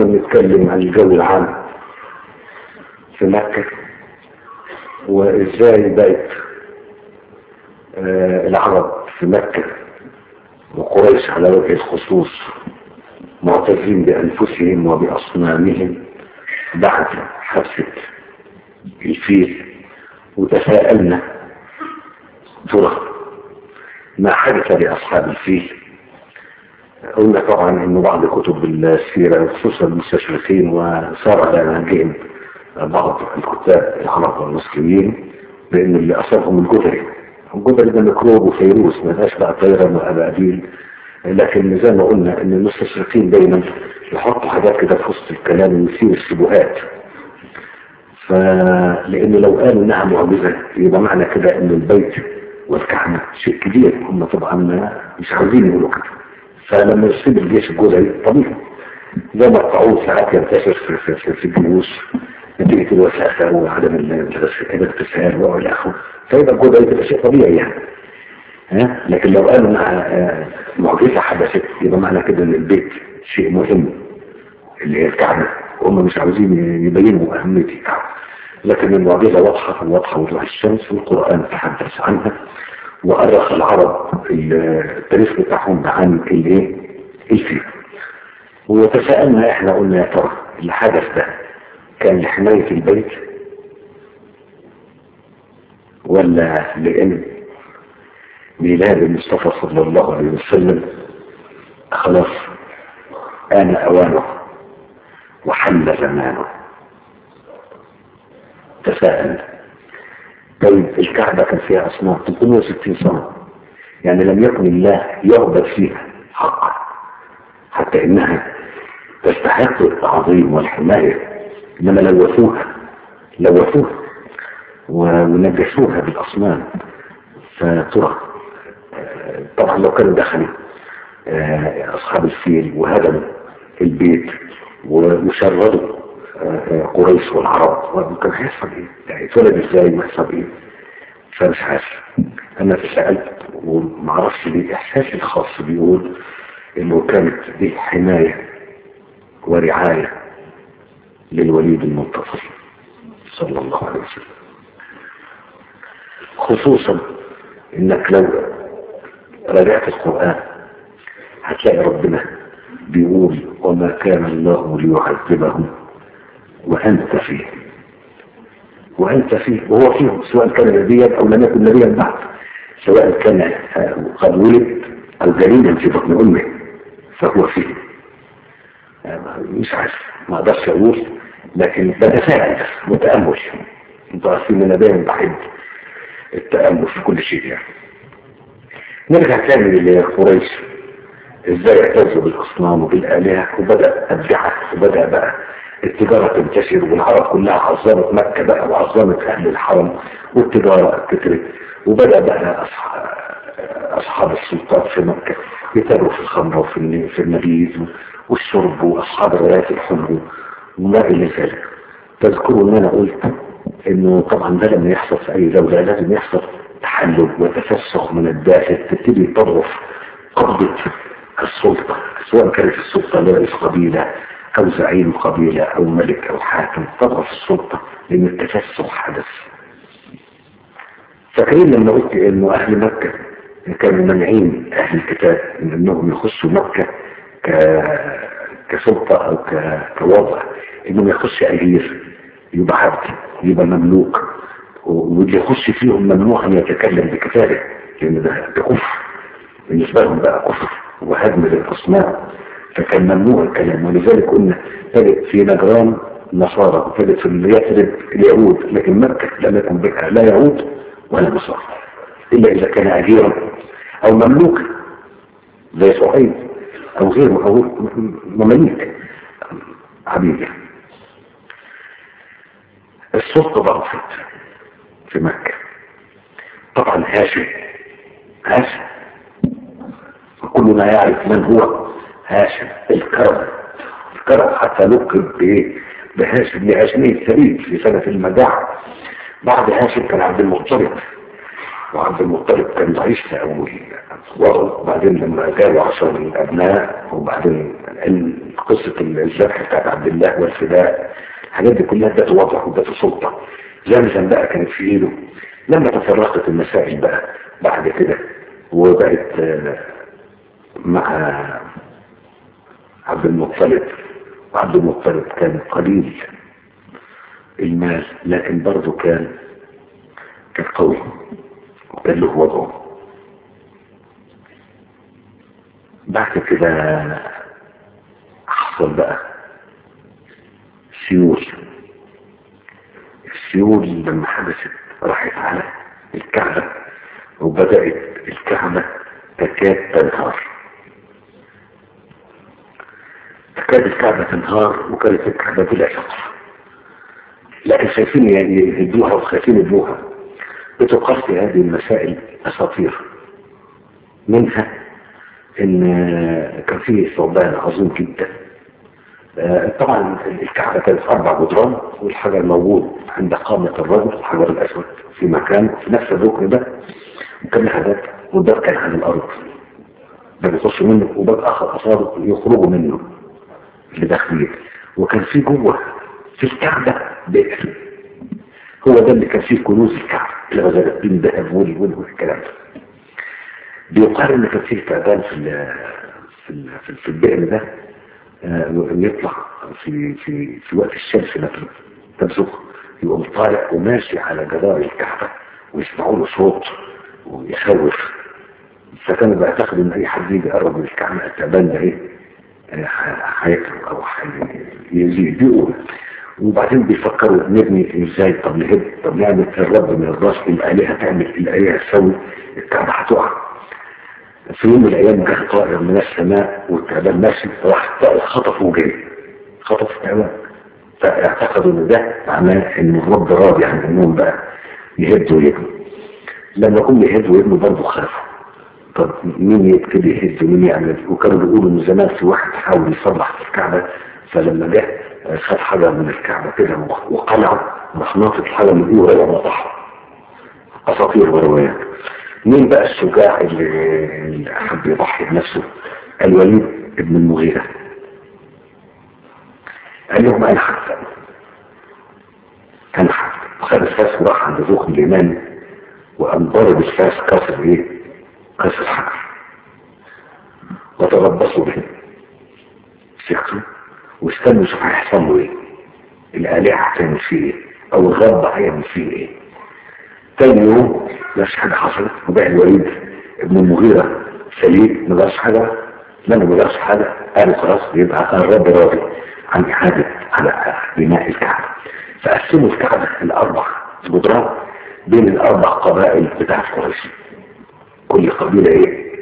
كنا بنتكلم عن الجو العام في مكة وازاي بقت آه العرب في مكة وقريش على وجه الخصوص معتزين بأنفسهم وبأصنامهم بعد حبسة الفيل وتساءلنا ترى ما حدث لأصحاب الفيل قلنا طبعا انه بعض كتب السيرة خصوصا المستشرقين وصار على منهجهم بعض الكتاب العرب والمسلمين بان اللي اصابهم الجدري الجدري ده ميكروب وفيروس ما لهاش بقى طيران واباديل لكن زي ما قلنا ان المستشرقين دايما يحطوا حاجات كده في وسط الكلام ويثير الشبهات فلان لو قالوا انها معجزه يبقى معنى كده ان البيت والكعبه شيء كبير هم طبعا مش عاوزين يقولوا كده فلما يصيب الجيش الجزري طبيعي زي ما الطاعون ساعات ينتشر في, في, في, في الجيوش نتيجة الوساخة وعدم الاغتسال والى اخره فيبقى الجزري تبقى شيء طبيعي يعني ها لكن لو قالوا انها معجزة حدثت يبقى معنى كده ان البيت شيء مهم اللي هي الكعبة وهم مش عاوزين يبينوا أهمية الكعبة لكن المعجزة واضحة واضحة وضوح الشمس والقرآن تحدث عنها وأرخ العرب التاريخ بتاعهم عن الايه الفيل وتساءلنا احنا قلنا يا ترى اللي حدث ده كان لحماية البيت ولا لأن ميلاد المصطفى صلى الله عليه وسلم خلاص آن أوانه وحل زمانه تساءل طيب الكعبة كان فيها أصنام 360 سنة يعني لم يكن الله يعبد فيها حقا حتى إنها تستحق التعظيم والحماية إنما لوثوها لوثوها ونجسوها بالأصنام فترى طبعا لو كانوا دخلوا أصحاب الفيل وهدموا البيت وشردوا قريش والعرب كان هيحصل ايه؟ يعني اتولد ازاي ويحصل ايه؟ فمش عارف انا تسألت ومعرفش ليه احساسي الخاص بيقول انه كانت دي حماية ورعاية للوليد المنتصر صلى الله عليه وسلم خصوصا انك لو راجعت القرآن هتلاقي ربنا بيقول وما كان الله ليعذبهم وأنت فيه وأنت فيه وهو فيهم سواء كان نبيا أو لم يكن نبيا بعد سواء كان قد ولد أو جنينا في بطن أمه فهو فيه مش عارف ما أقدرش أقول لكن بتساءل متأمل انتوا عارفين ان انا دايما بحب التأمل في كل شيء يعني نرجع تاني لقريش ازاي اعتزوا بالاصنام وبالالهه وبدا البدعه وبدا بقى التجاره تنتشر والعرب كلها عظمت مكه بقى وعظمت اهل الحرم والتجاره كترت وبدا بقى اصحاب اصحاب السلطات في مكه يتاجروا في الخمر وفي في النبيذ والشرب واصحاب الرايات الحمر وما الى ذلك تذكروا ان انا قلت انه طبعا ده لما يحصل في اي دوله لازم يحصل تحلل وتفسخ من الداخل تبتدي تضعف قبضه السلطة سواء كانت السلطة لرئيس قبيلة أو زعيم قبيلة أو ملك أو حاكم تضعف السلطة لأن التفسخ حدث فاكرين لما قلت إنه أهل مكة كانوا منعين أهل الكتاب من أنهم يخشوا مكة ك... كسلطة أو ك... كوضع إنهم يخش أجير يبقى عبد يبقى مملوك واللي يخش فيهم ممنوع أن يتكلم بكتابه لأن ده كفر بالنسبة لهم بقى كفر وهدم للأصنام فكان ممنوع الكلام ولذلك قلنا تجد في نجران نصارى وتجد في يثرب اليهود لكن مكة لم يكن بها لا يهود ولا نصارى إلا إذا كان أجيرا أو مملوكا زي صعيد أو غيره أو مماليك عبيد السلطة ضعفت في مكة طبعا هاشم هاشم وكلنا يعرف من هو هاشم الكرم الكرم حتى لقب بايه بهاشم لهاشمي السبيل في سنة المجاعة بعد هاشم كان عبد المطلب وعبد المطلب كان ضعيف في أول وبعدين لما جاله عشر من الأبناء وبعدين قصة الذبح بتاعت عبد الله والفداء الحاجات دي كلها ادته وضع وادته سلطة زمزم بقى كانت في ايده لما تفرقت المسائل بقى بعد كده وبقت مع عبد المطلب وعبد المطلب كان قليل المال لكن برضه كان كان قوي وكان له وضعه بعد كده حصل بقى سيول السيول لما حدثت راحت على الكعبة وبدأت الكعبة تكاد تنهار تكاد الكعبة تنهار وكانت الكعبة بلا سقف لكن خايفين يهدوها وخايفين يبنوها بتقال في هذه المسائل أساطير منها ان كان فيه ثعبان عظيم جدا طبعا الكعبة كانت أربع جدران والحجر موجود عند قامة الرجل الحجر الأسود في مكان في نفس الركن ده وكان لها باب والباب كان على الأرض ده بيخش منه وباب آخر أصابه يخرجوا منه اللي داخلين وكان في جوه في الكعبة بئر هو ده اللي كان فيه كنوز الكعبة الغزالتين ذهب والكلام ده بيقال ان كان فيه تعبان في ال في ال في, في البئر ده يطلع في في في وقت الشمس مثلا تبزخ يقوم طالع وماشي على جدار الكعبة ويسمعوا له صوت ويخوف فكانوا بيعتقدوا ان اي حد يجي يقرب من الكعبة التعبان ده ايه هيكره او هيزيد بيقول وبعدين بيفكروا نبني ازاي طب نهد طب نعمل الرب من الراس الالهه تعمل الالهه تسوي الكعبه هتقع في يوم من الايام جه طائر من السماء والتعبان ماشي راح خطفه وجري خطف التعبان فاعتقدوا ان ده معناه ان الرب راضي عن انهم بقى يهدوا ويبنوا لما هم يهدوا ويبنوا برضه خافوا طب مين يبتدي يهد ومين يعمل وكانوا بيقولوا ان زمان في واحد حاول يصلح في الكعبه فلما جه خد حاجه من الكعبه كده وقلع مخناطه الحاجه من ايده ولا نطحها اساطير وروايات مين بقى الشجاع اللي, اللي حب يضحي بنفسه الوليد ابن المغيرة قال لهم انا حتى كان حتى وخد الفاس وراح عند ذوق اليماني وقام ضارب الفاس كسر ايه كسر حجر وتربصوا به سكتوا واستنوا شوف هيحصل له ايه الآلهة هتعمل فيه ايه او الغرب هيعمل فيه ايه تاني يوم نفس حاجة حصلت وبقى الوليد ابن المغيرة سليم ما جراش حاجة لما ما جراش حاجة قالوا خلاص يبقى الرب راضي عن إعادة على بناء الكعبة فقسموا الكعبة الأربع جدران بين الأربع قبائل بتاعت قريش كل قبيلة إيه؟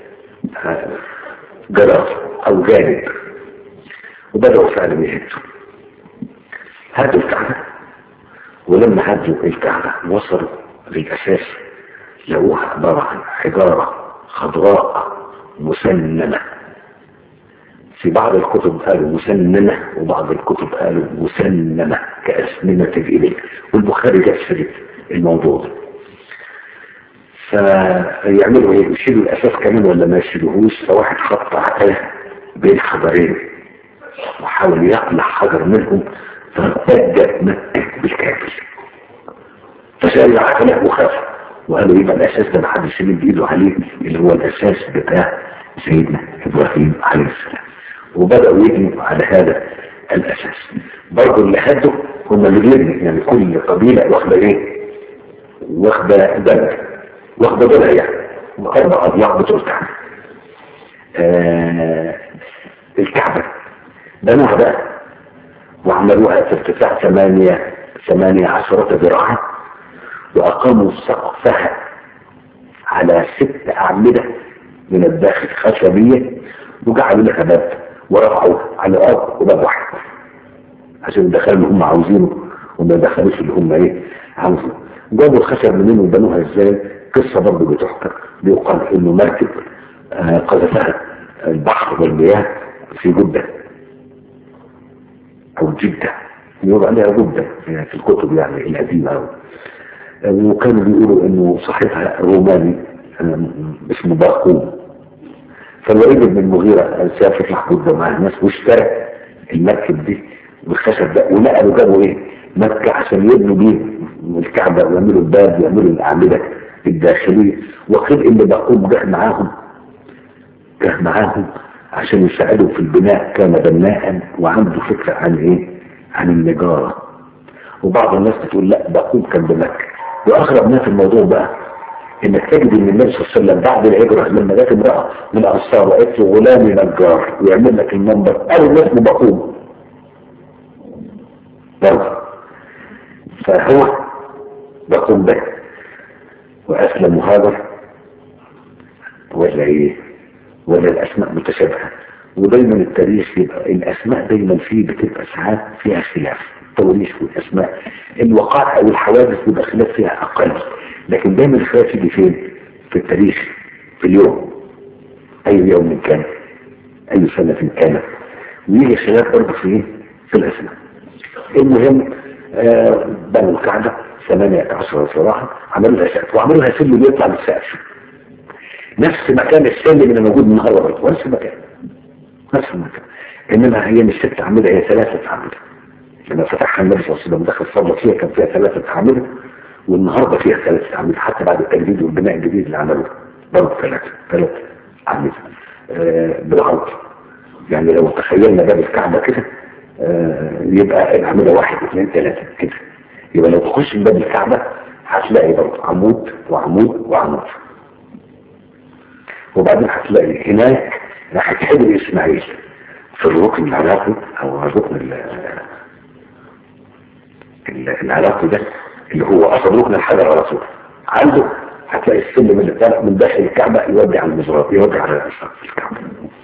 جرار أو جانب وبدأوا فعلا يهدوا هدوا الكعبة ولما هدوا الكعبة وصلوا للأساس لقوها عبارة عن حجارة خضراء مسننة في بعض الكتب قالوا مسننة وبعض الكتب قالوا مسننة كأسننة الإبل والبخاري جاب سيرة الموضوع ده فيعملوا ايه يشيلوا الأساس كمان ولا ما يشيلوهوش فواحد خط عتاه بين حجرين وحاول يقلع حجر منهم فارتدت مكة بالكامل فسأل العقل وخاف وقالوا يبقى الأساس ده محدش يمد إيده عليه اللي هو الأساس بتاع سيدنا إبراهيم عليه السلام وبدأوا يبنوا على هذا الأساس برضه اللي هدوا هم اللي بيبنوا يعني كل قبيلة واخدة إيه؟ واخدة بلد واخدة بلد يعني أربع أضلاع بتوع الكعبة آه الكعبة بنوها بقى وعملوها في ارتفاع ثمانية ثمانية عشرة ذراعا وأقاموا سقفها على ست أعمدة من الداخل خشبية وجعلوا لها باب ورفعوا على الأرض وباب واحد عشان يدخلوا اللي هم عاوزينه وما يدخلوش اللي هم ايه عاوزينه جابوا الخشب منين وبنوها ازاي قصة برضه بتحكى بيقال انه مركب آه قذفها البحر والمياه في جدة او جدة يقول عليها جدة في الكتب يعني القديمة وكانوا بيقولوا انه صاحبها روماني اسمه باقوم فالوليد بن المغيرة سافر لحقود مع الناس واشترى المركب دي بالخشب ده ونقلوا جابوا ايه مكة عشان يبنوا بيه الكعبة ويعملوا الباب ويعملوا الأعمدة الداخلية وقيل ان باقوم جه معاهم جه معاهم عشان يساعدوا في البناء كان بناء وعنده فكرة عن ايه عن النجارة وبعض الناس بتقول لا باقوم كان بمكة واغرب ما في الموضوع بقى انك تجد ان النبي صلى الله عليه وسلم بعد الهجرة لما جت امرأة من الانصار وقالت له غلامي نجار ويعمل لك المنبر قالوا الناس بقوم برضه فهو بقوم به واسلم هاجر ولا ايه ولا الاسماء متشابهه ودايما التاريخ يبقى الاسماء دايما فيه بتبقى ساعات فيها خلاف التواريخ والاسماء الوقائع او الحوادث بيبقى خلاف فيها اقل لكن دايما الخلاف يجي فين في التاريخ في اليوم اي يوم كان اي سنة كانت ويجي خلاف برضه في في الاسماء المهم آه بنوا الكعبة 18 صراحة عملوا لها سقف وعملوا لها سلم يطلع للسقف نفس مكان السلم اللي موجود النهارده برضه نفس المكان نفس المكان انما هي مش ست اعمده هي ثلاثة اعمده لما فتحها النبي صلى الله عليه وسلم دخل صلى فيها كان فيها ثلاثة اعمده والنهارده فيها ثلاثة اعمده حتى بعد التجديد والبناء الجديد اللي عملوه برضه ثلاثة ثلاثة اعمده آه بالعرض يعني لو تخيلنا باب الكعبة كده آه يبقى الاعمده واحد اثنين ثلاثة كده يبقى لو تخش من باب الكعبة هتلاقي برضه عمود وعمود وعمود وبعدين هتلاقي هناك ناحية حجر اسماعيل في الركن العراقي او الركن العراقي ده اللي هو اصل ركن الحجر على طول عنده هتلاقي السلم اللي طالع من داخل الكعبة يودي على المزرعة يودي على الكعبة